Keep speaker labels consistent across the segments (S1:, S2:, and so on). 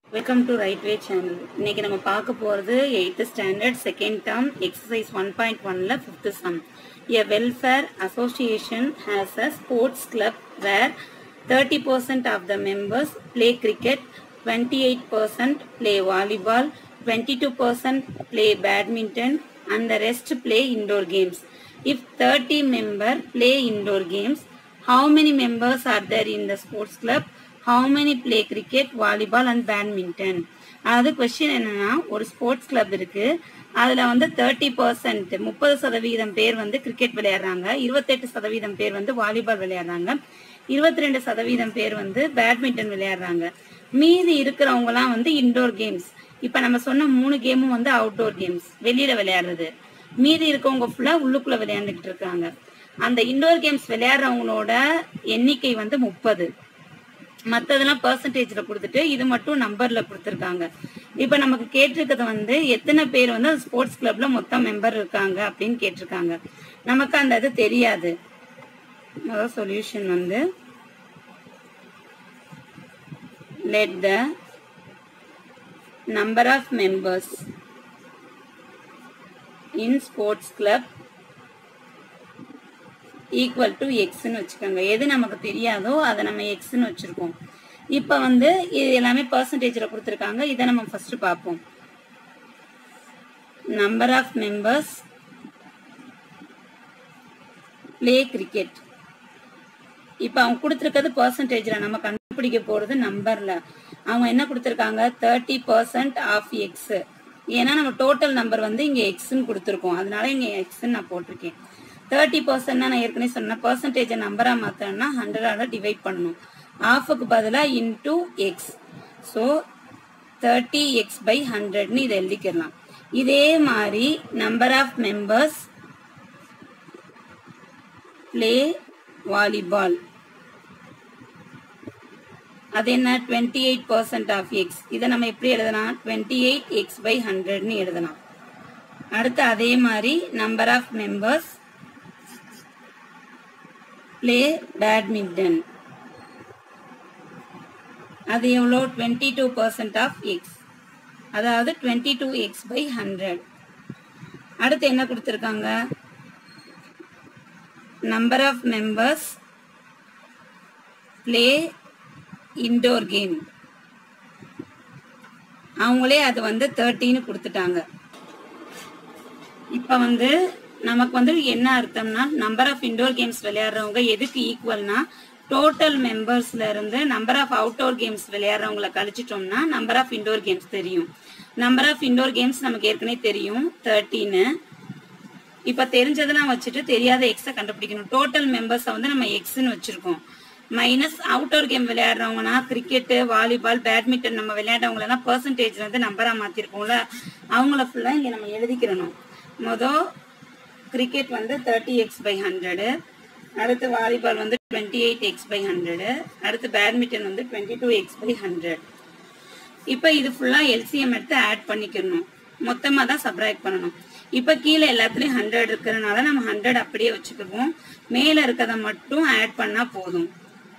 S1: welcome to right way channel இன்னைக்கு நம்ம பார்க்க போகிறது eighth standard second term exercise one point ஒன்ல fifth sum a welfare association has a sports club where thirty percent of the members play cricket twenty eight percent play volleyball twenty two percent play badminton and the rest play indoor games if thirty member play indoor games how many members are there in the sports club how many play cricket volleyball and badminton அதாவது question என்னன்னா ஒரு sports club இருக்கு அதுல வந்து thirty percent முப்பது சதவீதம் பேர் வந்து கிரிக்கெட் விளையாடுறாங்க இருபத்தெட்டு சதவீதம் பேர் வந்து வாலிபால் விளையாடுறாங்க இருபத்தி ரெண்டு சதவீதம் பேர் வந்து பேட்மிண்டன் விளையாடுறாங்க மீதி இருக்கிறவங்கலாம் வந்து இன்டோர் கேம்ஸ் இப்ப நம்ம சொன்ன மூணு கேமும் வந்து அவுட்டோர் கேம்ஸ் வெளியில விளையாடுறது மீதி இருக்கவங்க ஃபுல்லா உள்ளுக்குள்ள விளையாண்டுகிட்டு இருக்காங்க அந்த இண்டோர் கேம்ஸ் விளையாடுறவங்களோட எண்ணிக்கை வந்து முப்பது மற்றதெல்லாம் பர்சன்டேஜ்ல கொடுத்துட்டு இது மட்டும் நம்பர்ல கொடுத்துருக்காங்க இப்ப நமக்கு கேட்டிருக்கிறது வந்து எத்தனை பேர் வந்து ஸ்போர்ட்ஸ் கிளப்ல மொத்தம் மெம்பர் இருக்காங்க அப்படின்னு கேட்டிருக்காங்க நமக்கு அந்த இது தெரியாது முதல் சொல்யூஷன் வந்து let the number of members in sports club equal to எக்ஸ்ன்னு வச்சுக்கோங்க எது நமக்கு தெரியாதோ அதை நம்ம எக்ஸ்ன்னு வச்சுருக்கோம் இப்போ வந்து இது எல்லாமே பர்சன்டேஜில் கொடுத்துருக்காங்க இதை நம்ம ஃபர்ஸ்ட் பார்ப்போம் number of members play cricket இப்போ அவங்க கொடுத்துருக்கிறது பர்சன்டேஜில் நம்ம கண்டுபிடிக்க போகிறது நம்பரில் அவங்க என்ன கொடுத்துருக்காங்க தேர்ட்டி பர்சன்ட் ஆஃப் எக்ஸ் ஏன்னா நம்ம டோட்டல் நம்பர் வந்து இங்கே எக்ஸ்ன்னு கொடுத்துருக்கோம் அதனால இங்கே எக்ஸ்ன்னு நான் போட்டிருக்கேன் தேர்ட்டி பர்சன்ட் நான் ஏற்கனவே சொன்னேன் பர்சன்டேஜை நம்பராக மாற்றணும்னா ஹண்ட்ரடால டிவைட் பண்ணணும் ஆஃபுக்கு பதிலாக into x so thirty x by ஹண்ட்ரட்னு இதை எழுதிக்கலாம் இதே மாதிரி number of members play volleyball அது என்ன twenty eight percent of x இதை நம்ம எப்படி எழுதலாம் டுவெண்ட்டி எயிட் எக்ஸ் பை ஹண்ட்ரட்னு எழுதலாம் அடுத்து அதே மாதிரி number of members play badminton அது எவ்வளோ twenty two percent of x அதாவது twenty two x by hundred அடுத்து என்ன கொடுத்துருக்காங்க number of members play indoor game அவங்களே அது வந்து தேர்ட்டின்னு கொடுத்துட்டாங்க இப்போ வந்து நமக்கு வந்து என்ன அர்த்தம்னா நம்பர் ஆஃப் இன்டோர் கேம்ஸ் விளையாடுறவங்க எதுக்கு ஈக்குவல்னா டோட்டல் மெம்பர்ஸ்ல இருந்து நம்பர் ஆஃப் அவுட்டோர் கேம்ஸ் விளையாடுறவங்களை கழிச்சிட்டோம்னா நம்பர் ஆஃப் இன்டோர் கேம்ஸ் தெரியும் நம்பர் ஆஃப் இன்டோர் கேம்ஸ் நமக்கு ஏற்கனவே தெரியும் தேர்ட்டின்னு இப்ப தெரிஞ்சதெல்லாம் வச்சுட்டு தெரியாத எக்ஸை கண்டுபிடிக்கணும் டோட்டல் மெம்பர்ஸை வந்து நம்ம எக்ஸ்ன்னு வச்சிருக்கோம் மைனஸ் அவுட்டோர் கேம் விளையாடுறவங்கன்னா கிரிக்கெட்டு வாலிபால் பேட்மிண்டன் நம்ம விளையாடுறவங்களெல்லாம் பர்சன்டேஜ் வந்து நம்பரா மாத்திருக்கோம்ல அவங்கள ஃபுல்லா இங்க நம்ம எழுதிக்கிறணும் மொதல் கிரிக்கெட் வந்து தேர்ட்டி எக்ஸ் பை ஹண்ட்ரடு அடுத்து வாலிபால் வந்து twenty eight x by hundred அடுத்து பேட்மிண்டன் வந்து twenty two x by hundred இப்போ இது ஃபுல்லாக எல்சிஎம் எடுத்து ஆட் பண்ணிக்கணும் மொத்தமாக தான் சப்ராக்ட் பண்ணணும் இப்போ கீழே எல்லாத்துலேயும் ஹண்ட்ரட் இருக்கிறனால நம்ம ஹண்ட்ரட் அப்படியே வச்சுக்கிடுவோம் மேலே இருக்கிறத மட்டும் ஆட் பண்ணால் போதும்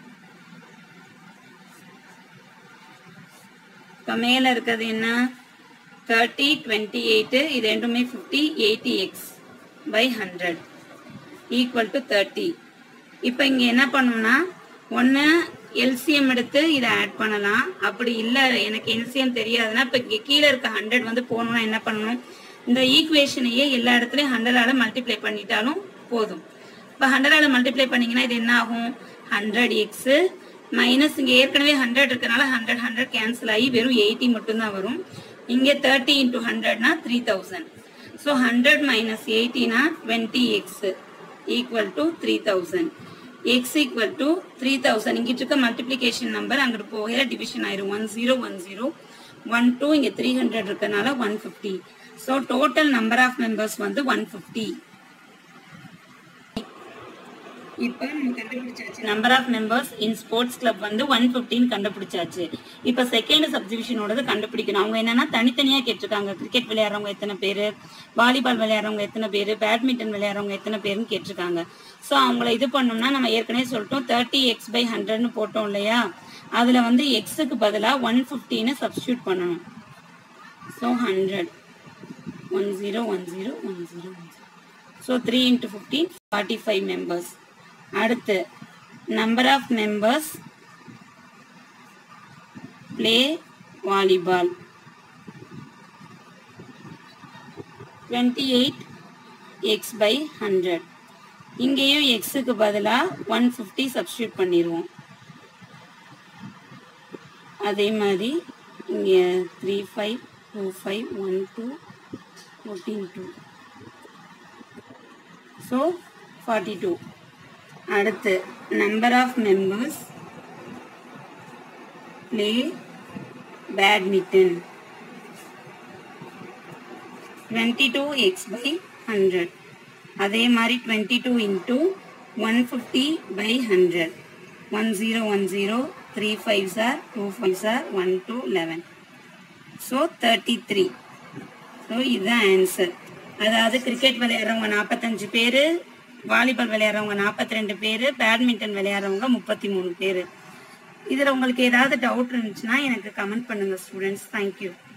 S1: இப்போ மேலே இருக்கிறது என்ன தேர்ட்டி டுவெண்ட்டி எயிட்டு இது ரெண்டுமே fifty eighty x by hundred equal to thirty இப்போ இங்கே என்ன பண்ணணும்னா ஒன்று எல்சிஎம் எடுத்து இதை ஆட் பண்ணலாம் அப்படி இல்லை எனக்கு எல்சிஎம் தெரியாதுன்னா இப்போ இங்கே கீழே இருக்க ஹண்ட்ரட் வந்து போகணும்னா என்ன பண்ணணும் இந்த ஈக்குவேஷனையே எல்லா இடத்துலையும் ஹண்ட்ரடால மல்டிப்ளை பண்ணிட்டாலும் போதும் இப்போ ஹண்ட்ரடால மல்டிப்ளை பண்ணீங்கன்னா இது என்ன ஆகும் ஹண்ட்ரட் எக்ஸு மைனஸ் இங்கே ஏற்கனவே ஹண்ட்ரட் இருக்கனால ஹண்ட்ரட் ஹண்ட்ரட் கேன்சல் ஆகி வெறும் எயிட்டி மட்டும்தான் வரும் இங்கே தேர்ட்டி இன்டூ ஹண்ட்ரட்னா three thousand so hundred minus எயிட்டினா twenty x equal to three thousand x equal to three thousand இங்கிட்டு இருக்க மல்டிப்ளிகேஷன் நம்பர் அங்கிட்டு போகிற டிவிஷன் ஆயிரும் one zero one zero one two இங்கே த்ரீ ஹண்ட்ரட் இருக்கனால one fifty so total number of members வந்து one fifty இப்போ நம்ம கண்டுபிடிச்சாச்சு number of members in sports club வந்து ஒன் ஃபிஃப்டின் கண்டுபிடிச்சாச்சு இப்போ செகண்ட் சப்டிவிஷனோடது கண்டுபிடிக்கணும் அவங்க என்னன்னா தனித்தனியாக கேட்டிருக்காங்க கிரிக்கெட் விளையாடுறவங்க எத்தனை பேர் வாலிபால் விளையாடுறவங்க எத்தனை பேர் பேட்மிண்டன் விளையாடுறவங்க எத்தனை பேருன்னு கேட்டிருக்காங்க ஸோ அவங்கள இது பண்ணோம்னா நம்ம ஏற்கனவே சொல்லிட்டோம் தேர்ட்டி எக்ஸ் பை ஹண்ட்ரட்னு போட்டோம் இல்லையா அதில் வந்து எக்ஸுக்கு பதிலாக ஒன் ஃபிஃப்டின்னு சப்ஸ்டியூட் பண்ணணும் so hundred one zero one zero one zero one zero so three into fifteen forty five members அடுத்து number of members play volleyball twenty eight x by hundred இங்கேயும் எக்ஸுக்கு பதிலாக ஒன் ஃபிஃப்டி சப்ஸ்டியூட் பண்ணிடுவோம் அதே மாதிரி இங்கே three five two five one two fourteen two so forty two அடுத்து number of members play badminton twenty two x by hundred அதே மாதிரி twenty two into one fifty by hundred one zero one zero three five sir two five sir one two eleven so thirty three so இதுதான் answer அதாவது cricket விளையாடுறவங்க நாற்பத்தஞ்சு பேர் volleyball விளையாடுறவங்க நாற்பத்தி ரெண்டு பேர் பேட்மிண்டன் விளையாடுறவங்க முப்பத்தி மூணு பேர் இதில் உங்களுக்கு ஏதாவது டவுட் இருந்துச்சுன்னா எனக்கு கமெண்ட் பண்ணுங்கள் ஸ்டூடெண்ட்ஸ் தேங்க்யூ